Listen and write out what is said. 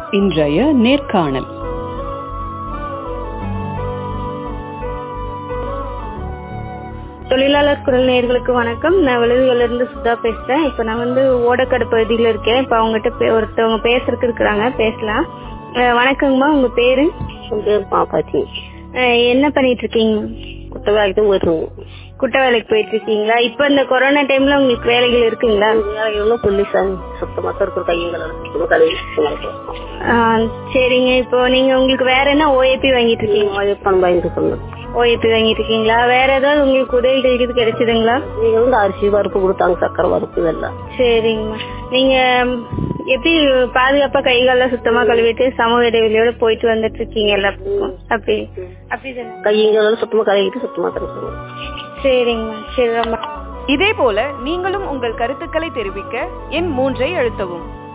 இன்றைய நேர்காணல் தொழிலாளர் குரல் நேயர்களுக்கு வணக்கம் நான் விழுதுகள்ல இருந்து சுதா பேசுறேன் இப்ப நான் வந்து ஓடக்காடு பகுதியில இருக்கேன் இப்ப அவங்ககிட்ட பே- ஒருத்தவங்க பேசுறதுக்கு இருக்கிறாங்க பேசலாம் அஹ் வணக்கங்கம்மா உங்க பேரு என் பேர் பாப்பாச்சி அஹ் என்ன பண்ணிட்டு இருக்கீங்க குட்டை வேலைக்கு போயிட்டுருவோம் குட்டை வேலைக்கு போயிட்டு இருக்கீங்களா இப்ப இந்த கொரோனா டைம்ல உங்களுக்கு வேலைகள் இருக்குங்களா வேலைகளும் புள்ளிசாமி சுத்தமாக இருக்கிற கையங்களை சுத்தமாக கழுவி சுத்தமாக இருக்கிறோம் அஹ் சரிங்க இப்போ நீங்க உங்களுக்கு வேற என்ன ஓஏபி வாங்கிட்டு இருக்கீங்க பணம் பயந்து பண்ணணும் ஓஏபி வாங்கிட்டு இருக்கீங்களா வேற ஏதாவது உங்களுக்கு உதவிகள் இது கிடைச்சதுங்களா நீங்க வந்து அரிசி பருப்பு கொடுத்தாங்க சக்கரை பருப்பு இதெல்லாம் சரிங்கம்மா நீங்க ம், எப்படி பாதுகாப்பா கை கால சுத்தமா கழுவிட்டு சமூக இடைவெளியோட போயிட்டு வந்துட்டு இருக்கீங்க எல்லாத்துக்கும் அப்படி அப்படிதானே கையங்களும் சுத்தமாக கழுவிட்டு சுத்தமாக இருக்கிறோம் சரிங்கம்மா சரி ரொம்ப இதேபோல நீங்களும் உங்கள் கருத்துக்களை தெரிவிக்க எண் மூன்றை அழுத்தவும்